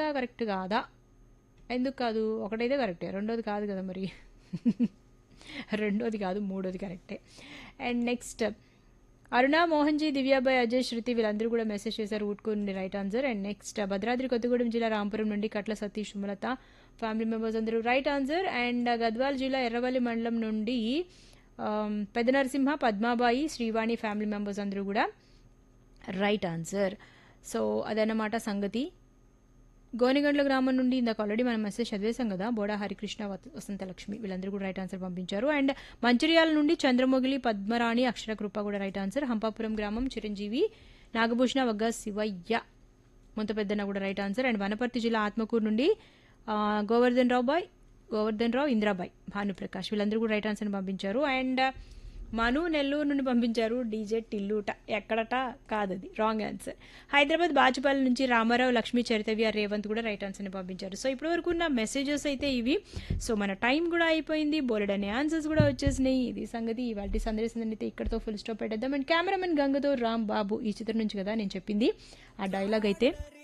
కూడా కరెక్ట్ కాదా ఎందుకు కాదు ఒకటైతే కరెక్టే రెండోది కాదు కదా మరి రెండోది కాదు మూడోది కరెక్టే అండ్ నెక్స్ట్ అరుణ మోహన్జీ దివ్యాబాయ్ అజయ్ శృతి వీళ్ళందరూ కూడా మెసేజ్ చేశారు ఊట్కుని right answer and next Bhadradri Kothagudem జిల్లా రాంపురం నుండి కట్ల సతీష్ సుమలత ఫ్యామిలీ మెంబర్స్ అందరూ రైట్ ఆన్సర్ అండ్ గద్వాల్ జిల్లా ఎర్రవల్లి మండలం నుండి ఆమ్, పెద్ద నరసింహ పద్మాబాయి శ్రీవాణి ఫ్యామిలీ మెంబర్స్ అందరూ కూడా రైట్ ఆన్సర్ సో అదన్నమాట సంగతి గోనిగండ్ల గ్రామం నుండి ఇందాక ఆల్రెడీ మనం మెసేజ్ చదివేశాం కదా బోడా హరికృష్ణ వత- వసంతలక్ష్మి వీళ్ళందరూ కూడా రైట్ ఆన్సర్ పంపించారు అండ్ మంచిర్యాల నుండి చంద్రమొగిలి పద్మరాణి అక్షర కృప కూడా రైట్ ఆన్సర్ హంపాపురం గ్రామం చిరంజీవి నాగభూషణ వగ్గ శివయ్య ముంత పెద్దన్న కూడా రైట్ ఆన్సర్ అండ్ వనపర్తి జిల్లా ఆత్మకూరు నుండి ఆ, గోవర్ధన్ రావు బాయ్ గోవర్ధన్ రావు ఇంద్రాబాయ్ భానుప్రకాష్ వీళ్ళందరూ కూడా రైట్ ఆన్సర్ పంపించారు అండ్ మను నెల్లూరు నుండి పంపించారు డీజే టిల్లుట ఎక్కడట కాదది రాంగ్ ఆన్సర్ హైదరాబాద్ బాచుపల్లి నుంచి రామారావు లక్ష్మీ చరితవ్య రేవంత్ కూడా రైట్ ఆన్సర్ని పంపించారు సో ఇప్పటి వరకు ఉన్న మెసేజెస్ అయితే ఇవి సో మన టైం కూడా అయిపోయింది బోలెడ్ అనే ఆన్సర్స్ కూడా వచ్చేసినాయి ఇది సంగతి ఇవాటి సందేశం అయితే ఇక్కడతో ఫుల్ స్టాప్ పెట్టేద్దాం అండ్ కెమెరామెన్ గంగతో రామ్ బాబు ఈ చిత్రం నుంచి కదా నేను చెప్పింది ఆ డైలాగ్ అయితే